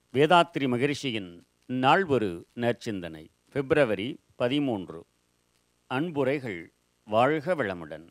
வேதாத்ரி மகரிஷியின் நாள் ஒரு நற்சிந்தனை பிப்ரவரி பதிமூன்று அன்புரைகள் வாழ்க வளமுடன்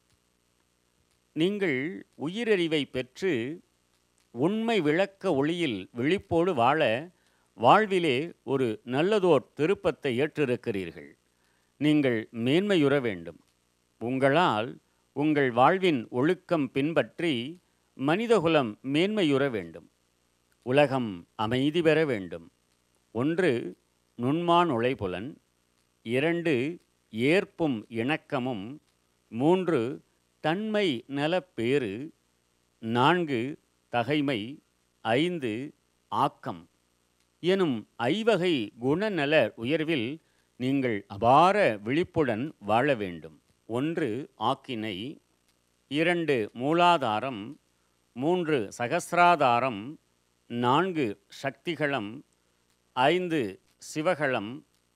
நீங்கள் உயிரறிவை பெற்று உண்மை விளக்க ஒளியில் விழிப்போடு வாழ வாழ்விலே ஒரு நல்லதோர் திருப்பத்தை ஏற்றிருக்கிறீர்கள் நீங்கள் மேன்மையுற வேண்டும் உங்களால் உங்கள் வாழ்வின் ஒழுக்கம் பின்பற்றி மனிதகுலம் மேன்மையுற வேண்டும் உலகம் அமைதி பெற வேண்டும் ஒன்று நுண்மான் உழைப்புலன் இரண்டு ஏற்பும் இணக்கமும் மூன்று தன்மை நலப்பேறு நான்கு தகைமை ஐந்து ஆக்கம் எனும் ஐவகை குணநல உயர்வில் நீங்கள் அபார விழிப்புடன் வாழ வேண்டும் ஒன்று ஆக்கினை இரண்டு மூலாதாரம் மூன்று சகசிராதாரம் நான்கு சக்திகளம் ஐந்து சிவகளம்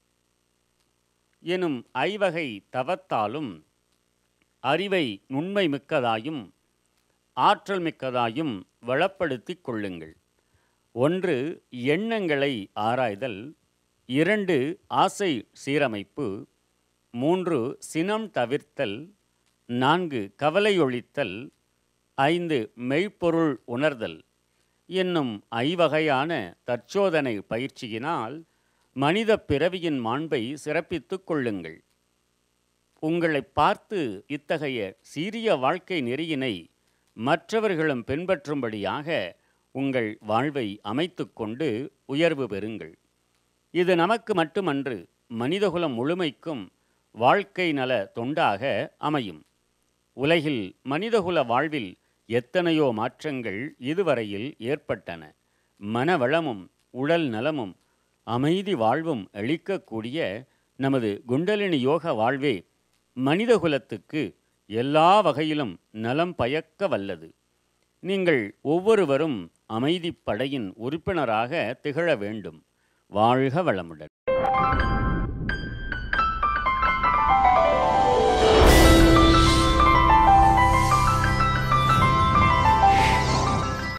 எனும் ஐவகை தவத்தாலும் அறிவை நுண்மை மிக்கதாயும் ஆற்றல் மிக்கதாயும் வளப்படுத்திக் கொள்ளுங்கள் ஒன்று எண்ணங்களை ஆராய்தல் இரண்டு ஆசை சீரமைப்பு மூன்று சினம் தவிர்த்தல் நான்கு கவலையொழித்தல் ஐந்து மெய்ப்பொருள் உணர்தல் என்னும் ஐவகையான தற்சோதனை பயிற்சியினால் மனித பிறவியின் மாண்பை சிறப்பித்துக் கொள்ளுங்கள் உங்களை பார்த்து இத்தகைய சீரிய வாழ்க்கை நெறியினை மற்றவர்களும் பின்பற்றும்படியாக உங்கள் வாழ்வை அமைத்துக்கொண்டு உயர்வு பெறுங்கள் இது நமக்கு மட்டுமன்று மனிதகுலம் முழுமைக்கும் வாழ்க்கை நல தொண்டாக அமையும் உலகில் மனிதகுல வாழ்வில் எத்தனையோ மாற்றங்கள் இதுவரையில் ஏற்பட்டன மனவளமும் உடல் நலமும் அமைதி வாழ்வும் அளிக்கக்கூடிய நமது குண்டலினி யோக வாழ்வே மனிதகுலத்துக்கு எல்லா வகையிலும் நலம் பயக்க வல்லது நீங்கள் ஒவ்வொருவரும் அமைதிப் படையின் உறுப்பினராக திகழ வேண்டும் வாழ்க வளமுடன்